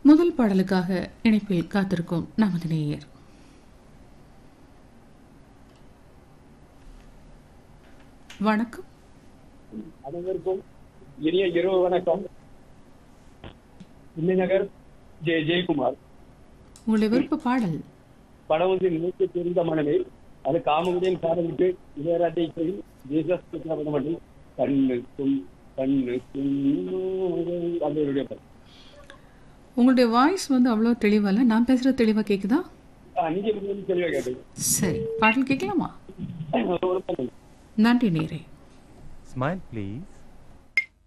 முதல் பாடலுக்காக இணைப்பில் காத்திருக்கும் நமது நேயர் வணக்கம் அனைவருக்கும் இனிய இரவு வணக்கம் நகர் ஜெய ஜெயக்குமார் உங்களுடைய விருப்ப பாடல் படம் வந்து நினைத்து தெரிந்த மனமே அது காமகுடியின் பாடலுக்கு இளையராஜை செய்யும் ஜேசஸ் பண்ணி கண்ணுக்கும் கண்ணுக்கும் அவருடைய படம் உங்களுடைய வாய்ஸ் வந்து அவ்வளோ தெளிவல்ல நான் பேசுறது தெளிவா கேக்குதா நீங்க வந்து தெளிவாக கேட்டது சரி பாடல் கேட்கலாமா ஒரு படம். நன்றி நேரே Smile, please.